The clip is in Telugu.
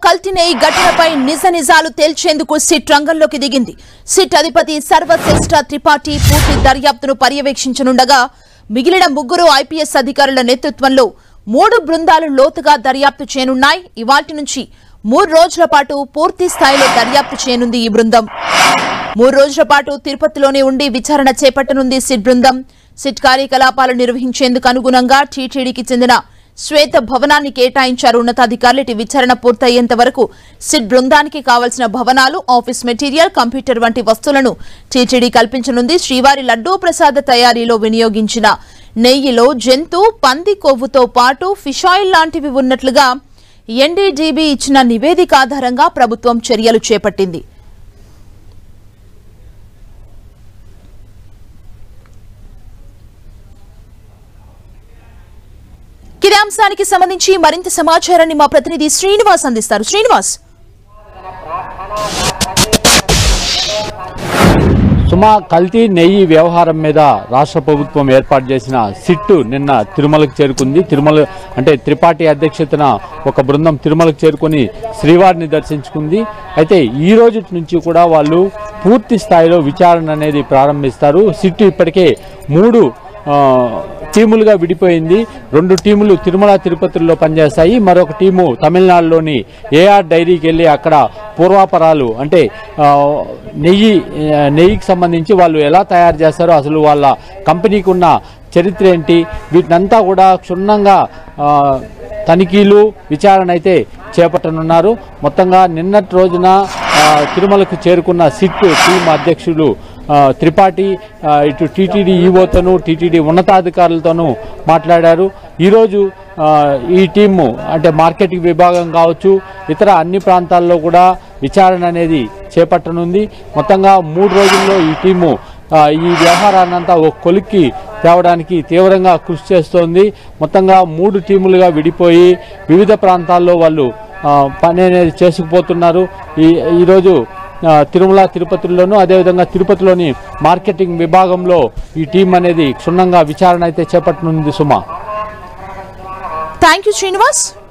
కల్తీ ఘటనపై నిజ నిజాలు తేల్చేందుకు సిట్ రంగంలోకి దిగింది సిట్ అధిపతి సర్వశ్రేష్ఠ త్రిపాఠి పూర్తి దర్యాప్తును పర్యవేక్షించనుండగా మిగిలిన ముగ్గురు ఐపీఎస్ అధికారుల నేతృత్వంలో మూడు బృందాలు లోతుగా దర్యాప్తు చేయనున్నాయి ఇవాటి నుంచి మూడు రోజుల పాటు పూర్తి స్థాయిలో దర్యాప్తు చేయనుంది ఈ బృందం మూడు రోజుల పాటు తిరుపతిలోనే ఉండి విచారణ చేపట్టనుంది సిట్ బృందం సిట్ కార్యకలాపాలు నిర్వహించేందుకు అనుగుణంగా టీటీడీకి చెందిన శ్వేత భవనాన్ని కేటాయించారు ఉన్నతాధికారులు ఇటు విచారణ పూర్తయ్యేంత వరకు సిట్ బృందానికి కావలసిన భవనాలు ఆఫీస్ మెటీరియల్ కంప్యూటర్ వంటి వస్తువులను టీటీడీ కల్పించనుంది శ్రీవారి లడ్డూ ప్రసాద తయారీలో వినియోగించిన నెయ్యిలో జంతు పంది కొవ్వుతో పాటు ఫిష్ ఆయిల్ లాంటివి ఉన్నట్లుగా ఎన్డీడీబీ ఇచ్చిన నివేదిక ఆధారంగా ప్రభుత్వం చర్యలు చేపట్టింది ఇదే అంశానికి సంబంధించి మరింత సమాచారాన్ని మా ప్రతినిధి శ్రీనివాస్ అందిస్తారు శ్రీనివాస్ సుమా కల్తీ నెయ్యి వ్యవహారం మీద రాష్ట్ర ప్రభుత్వం ఏర్పాటు చేసిన సిట్టు నిన్న తిరుమలకు చేరుకుంది తిరుమల అంటే త్రిపాఠి అధ్యక్షతన ఒక బృందం తిరుమలకు చేరుకొని శ్రీవారిని దర్శించుకుంది అయితే ఈ రోజు నుంచి కూడా వాళ్ళు పూర్తి స్థాయిలో విచారణ అనేది ప్రారంభిస్తారు సిట్టు ఇప్పటికే మూడు ఆ, టీములుగా విడిపోయింది రెండు టీములు తిరుమల తిరుపతిలో పనిచేస్తాయి మరొక టీము తమిళనాడులోని ఏఆర్ డైరీకి వెళ్ళి అక్కడ పూర్వాపరాలు అంటే ఆ, నెయ్యి ఆ, నెయ్యికి సంబంధించి వాళ్ళు ఎలా తయారు చేస్తారో అసలు వాళ్ళ కంపెనీకి ఉన్న చరిత్ర ఏంటి వీటినంతా కూడా క్షుణ్ణంగా ఆ, తనిఖీలు విచారణ అయితే చేపట్టనున్నారు మొత్తంగా నిన్నటి రోజున ఆ, తిరుమలకు చేరుకున్న సిట్ టీం అధ్యక్షులు ఆ, త్రిపాఠి ఆ, ఇటు టీటీడీ ఈవోతోనూ టీటీడీ ఉన్నతాధికారులతోనూ మాట్లాడారు ఈరోజు ఆ, ఈ టీము అంటే మార్కెటింగ్ విభాగం కావచ్చు ఇతర అన్ని ప్రాంతాల్లో కూడా విచారణ అనేది చేపట్టనుంది మొత్తంగా మూడు రోజుల్లో ఈ టీము ఆ, ఈ వ్యవహారాన్నంతా ఒక కొలిక్కి తేవడానికి తీవ్రంగా కృషి చేస్తోంది మొత్తంగా మూడు టీములుగా విడిపోయి వివిధ ప్రాంతాల్లో వాళ్ళు ఆ, పని అనేది చేసుకుపోతున్నారు ఈ ఈరోజు ఆ, తిరుమల తిరుపతిలోను అదేవిధంగా తిరుపతిలోని మార్కెటింగ్ విభాగంలో ఈ టీం అనేది క్షుణ్ణంగా విచారణ అయితే చేపట్టనుంది సుమా థ్యాంక్ యూ శ్రీనివాస్